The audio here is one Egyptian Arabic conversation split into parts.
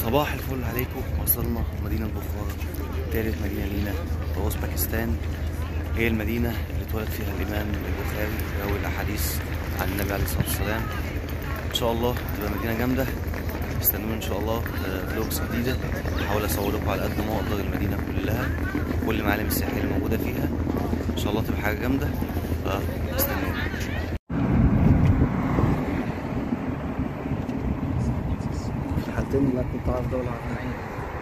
صباح الفل عليكم وصلنا مدينة بخارى تالت مدينة لينا في أوزبكستان هي المدينة اللي اتولد فيها الإمام البخاري ويروي الأحاديث عن النبي عليه الصلاة والسلام إن شاء الله تبقى مدينة جامدة استنوني إن شاء الله فلوجز جديدة هحاول أصور لكم على قد ما أقدر المدينة كلها كل المعالم السياحية اللي موجودة فيها إن شاء الله تبقى حاجة جامدة فاستنوني في الحالتين لا كنت أعرف دولة عربية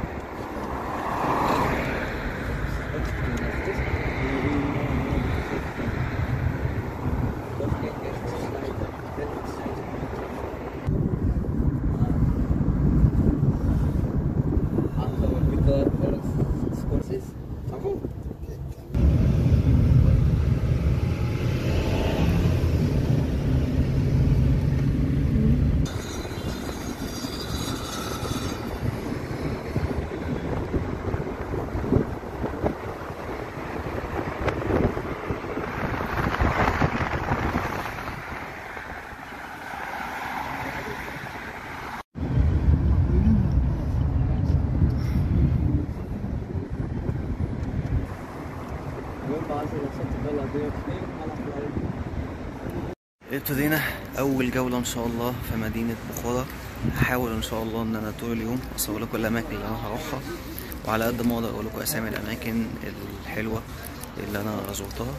ابتدينا اول جوله ان شاء الله في مدينه بخارى هحاول ان شاء الله ان انا طول اليوم اصور لكم الاماكن اللي انا هروحها وعلى قد ما اقدر اقول لكم اسامي الاماكن الحلوه اللي انا زرتها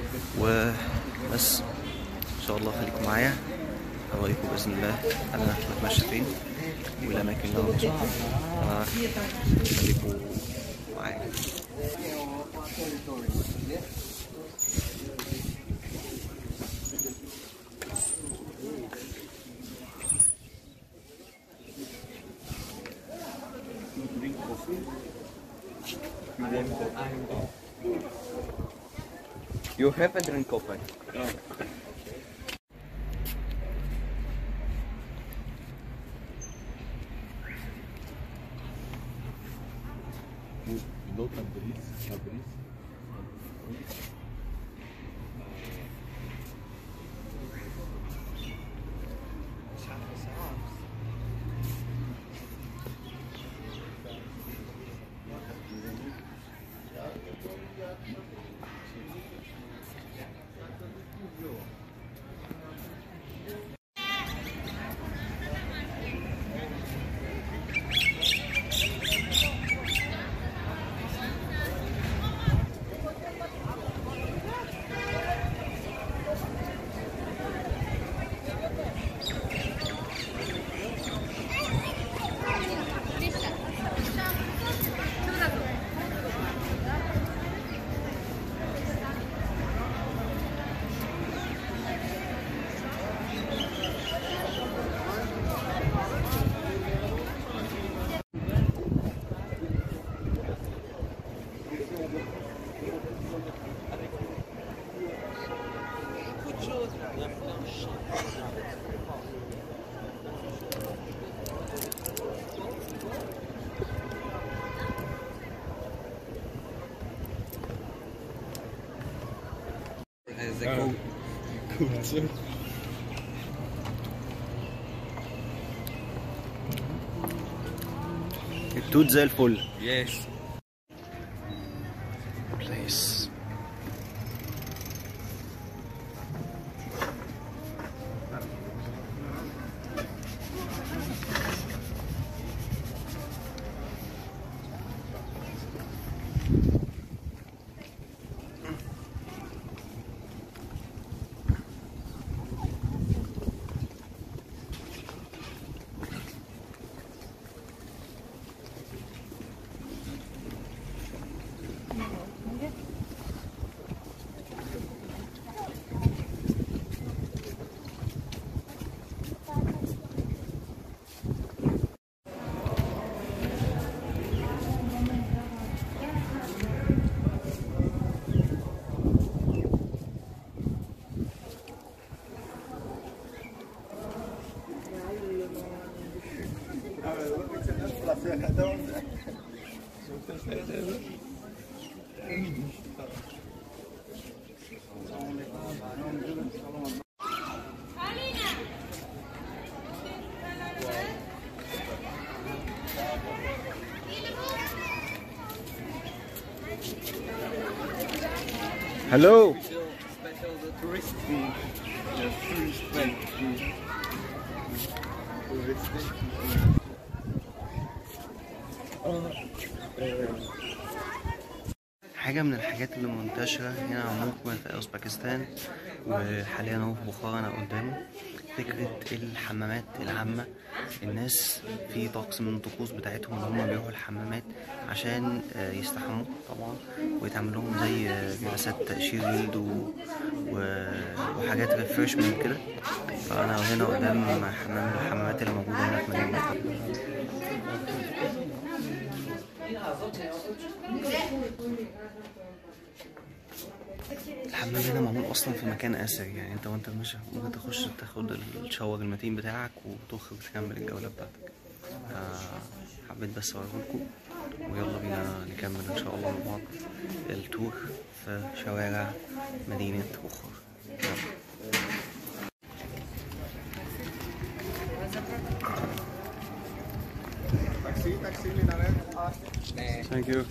وبس ان شاء الله خليكم معايا هوريكم باذن الله انا بتمشى فين والاماكن اللي انا بزورها خليكم معايا You have a drink open. No Tabriz, Tabriz. التوت زي الفل Yes. بليس Hello. Special the tourist fee. The tourist fee. Tourist حاجة من الحاجات اللي منتشرة هنا عموما في أوزبكستان وحاليا اهو في بخارى أنا قدامه فكرة الحمامات العامة الناس في طقس من الطقوس بتاعتهم إن هما بيروحوا الحمامات عشان آه، يستحموا طبعا ويتعمل لهم زي آه، جلسات تقشير جلد و... و... وحاجات ريفرشمنت كده فأنا هنا قدام حمام من الحمامات اللي موجودة هنا في مدينة بخارى الحمام هنا معمول اصلا في مكان اثري يعني انت وانت ماشي ممكن تخش تاخد الشاور المتين بتاعك وتخرج تكمل الجوله بتاعتك آه، حبيت بس اوريهولكوا ويلا بينا نكمل ان شاء الله مع بعض التور في شوارع مدينه بخار يلا. Thank you.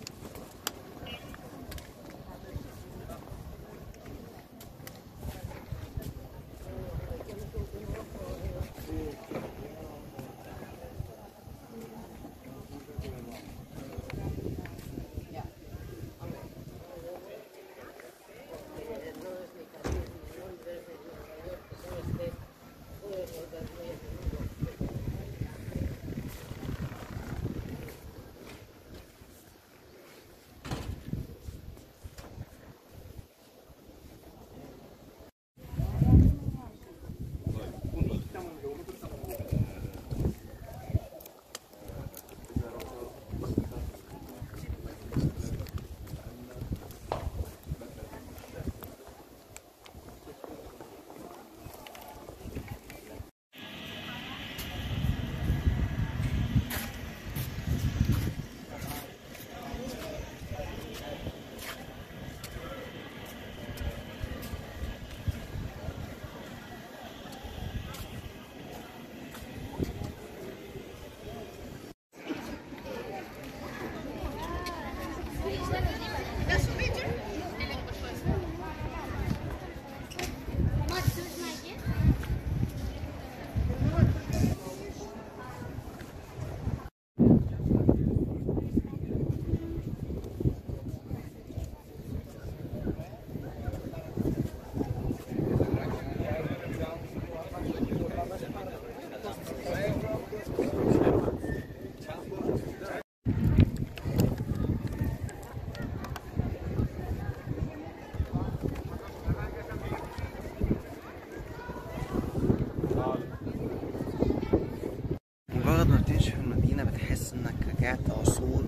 مجرد ما بتمشي في المدينة بتحس انك رجعت عصور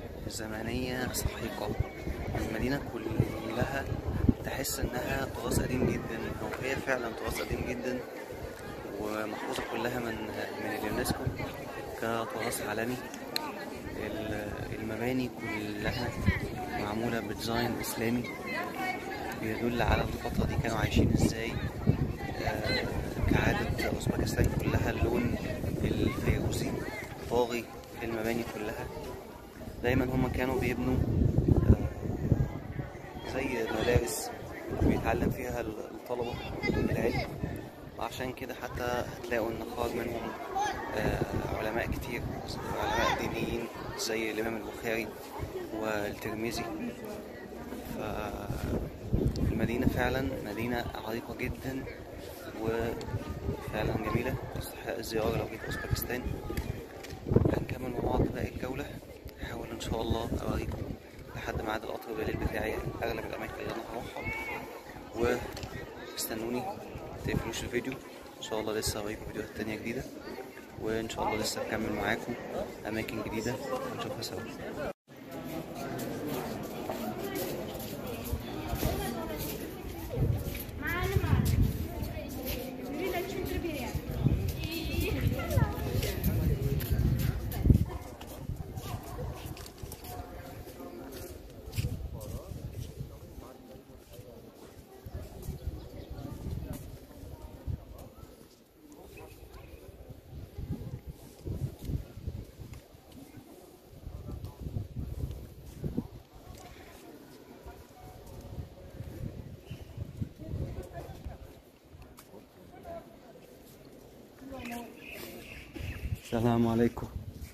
زمنية سحيقة المدينة كلها تحس انها تراث قديم جدا او هي فعلا تراث قديم جدا ومحفوظة كلها من من اليونسكو كتراث عالمي ال- المباني كلها معمولة بديزاين اسلامي بيدل على الفترة دي كانوا عايشين ازاي آه، كعادة أوزبكستان كلها اللون الفيروزي طاغي في المباني كلها دايما هما كانوا بيبنوا آه، زي مدارس بيتعلم فيها الطلبة العلم وعشان كده حتى هتلاقوا إن خرج منهم آه، علماء كتير علماء دينيين زي الإمام البخاري والترمذي فالمدينة فعلا مدينة عريقة جدا وفعلا جميلة تستحق الزيارة لو جيت أوزبكستان هنكمل مع بعض باقي الجولة هحاول إن شاء الله أوريكم لحد ميعاد القطر بالليل بتاعي أغلب الأماكن اللي أنا هروحها واستنوني متقفلوش الفيديو إن شاء الله لسه هوريكم فيديوهات تانية جديدة وإن شاء الله لسه هكمل معاكم أماكن جديدة ونشوفها سوا السلام عليكم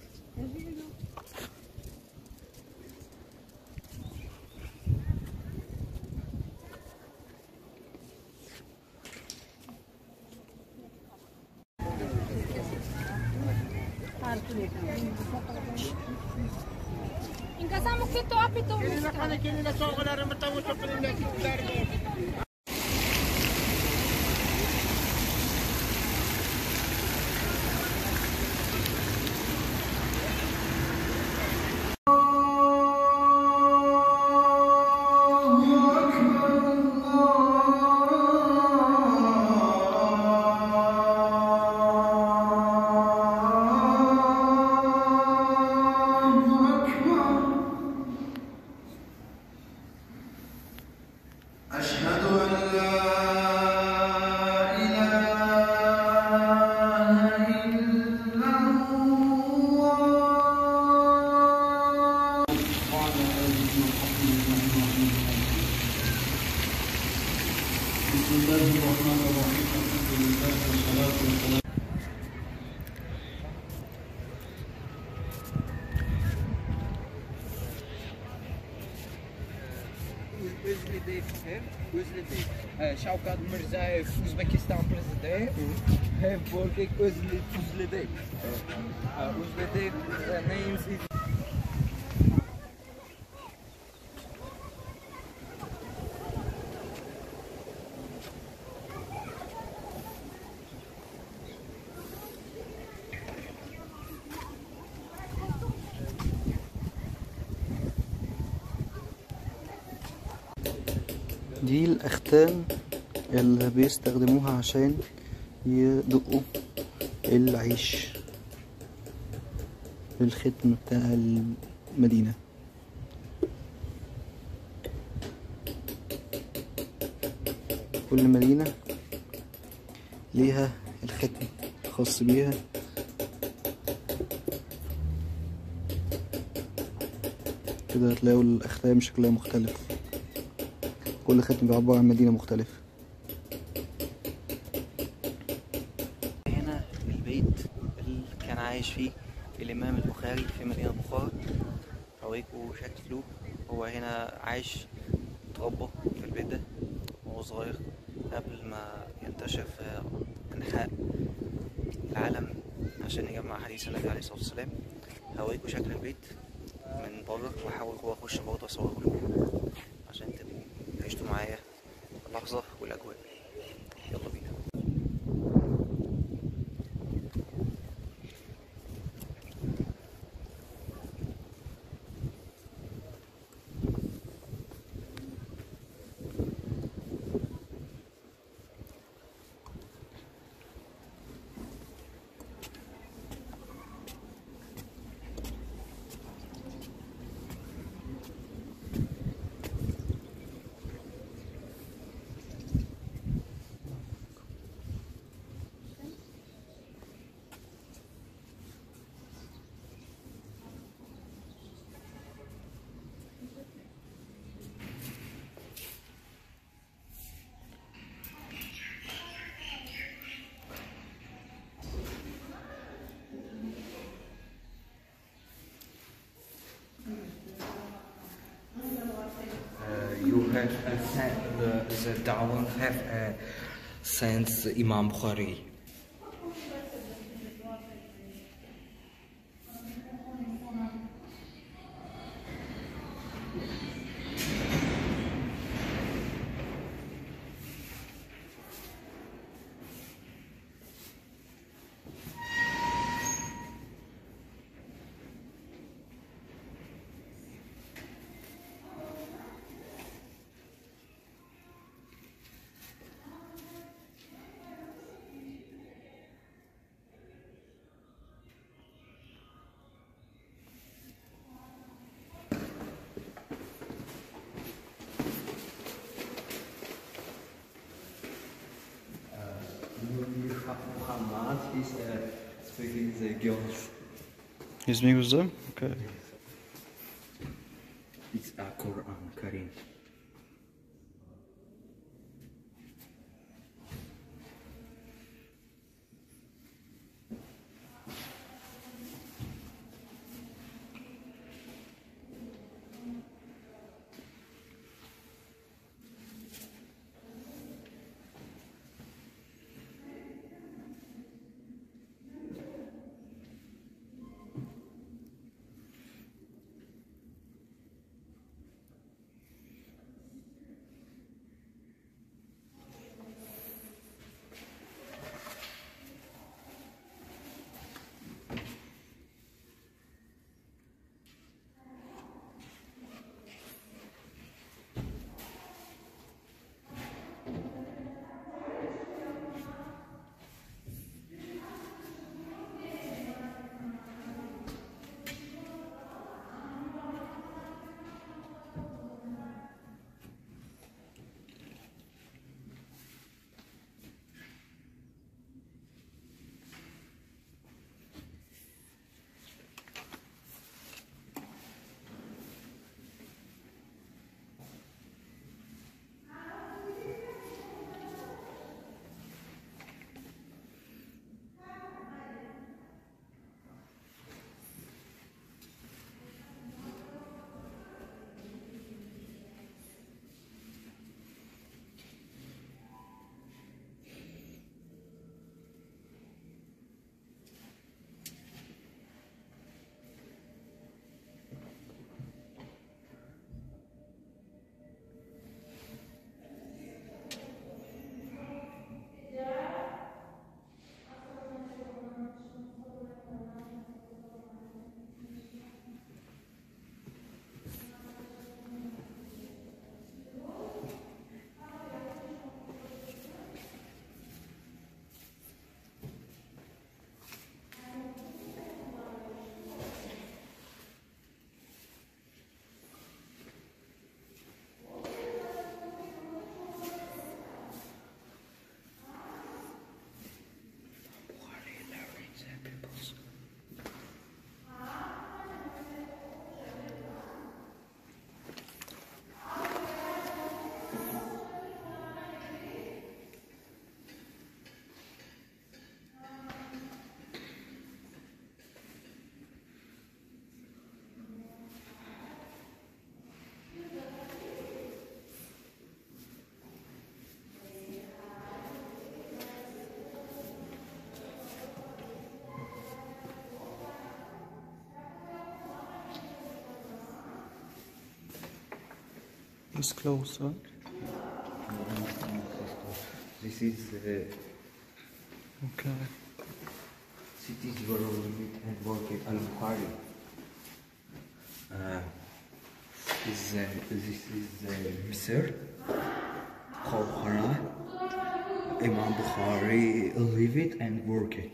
In casa mucchietto abito أشهد أن لا إله إلا الله وعلى آله وصحبه أجمعين بسم الله الرحمن الرحيم الحمد لله والصلاة والسلام Özledik hem özledik. Ee, Şavkat Mirzayev Uzbekistan prezidenti hem Borgek özledik özledik. Ee, Özledik uh, names is دي الأختام اللي بيستخدموها عشان يدقوا العيش الختم بتاع المدينة كل مدينة ليها الختم الخاص بيها كده هتلاقوا الأختام شكلها مختلف كل ختم بيعبر عن مدينة مختلفة هنا البيت اللي كان عايش فيه الإمام البخاري في مدينة بخارى أوريكوا شكله هو هنا عايش اتربى في البيت ده وهو صغير قبل ما ينتشر في أنحاء العالم عشان يجمع حديث النبي عليه الصلاة والسلام هوريكوا شكل البيت من بره وأحاول جوه أخش برضه أصوره لكم عشان تبقوا عشتوا معايا اللحظة والأجواء يلا بينا Uh, you have uh, sent the, the down have uh, sent Imam Bukhari. Muhammad is uh, speaking the girls. اسمي بالظبط اوكي It's a Quran Karim. It's close, right? This is the Okay. cities where we meet and work in Al Bukhari. Uh, is, uh, this is uh, Misr, Khawkhara, Imam Bukhari live it and work it.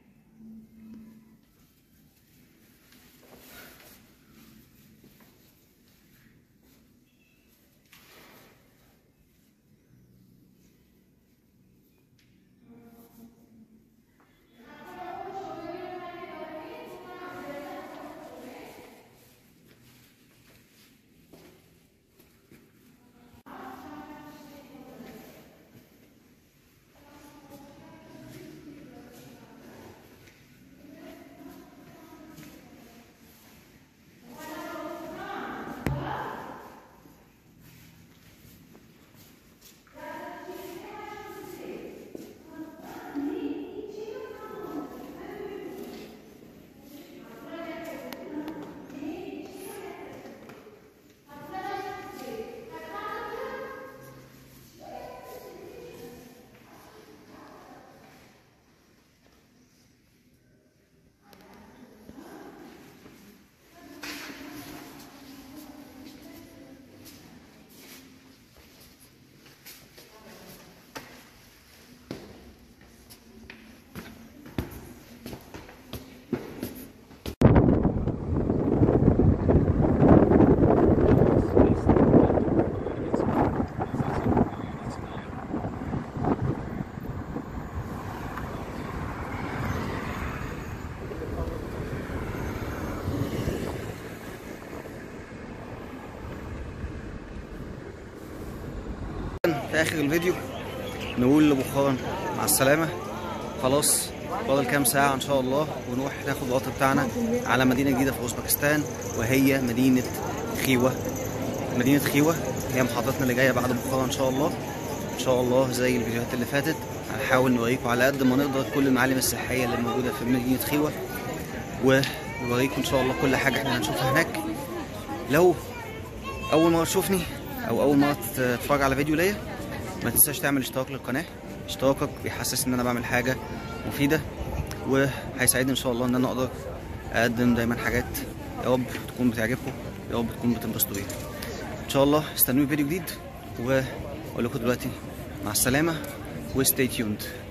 في اخر الفيديو نقول لبخارا مع السلامه خلاص فاضل كام ساعه ان شاء الله ونروح ناخد القطر بتاعنا على مدينه جديده في اوزبكستان وهي مدينه خيوه مدينه خيوه هي محطتنا اللي جايه بعد بخارا ان شاء الله ان شاء الله زي الفيديوهات اللي فاتت هنحاول نوريكم على قد ما نقدر كل المعالم السياحيه اللي موجوده في مدينه خيوه ونوريكم ان شاء الله كل حاجه احنا هنشوفها هناك لو اول مره تشوفني او اول مره تتفرج على فيديو ليا ما تنساش تعمل اشتراك للقناه اشتراكك بيحسسني ان انا بعمل حاجه مفيده وهيساعدني ان شاء الله ان انا اقدر اقدم دايما حاجات يا رب تكون بتعجبكم يا رب تكون بتنبسطوا بيها ان شاء الله استنوني في فيديو جديد واقول لكم دلوقتي مع السلامه وستي تيوند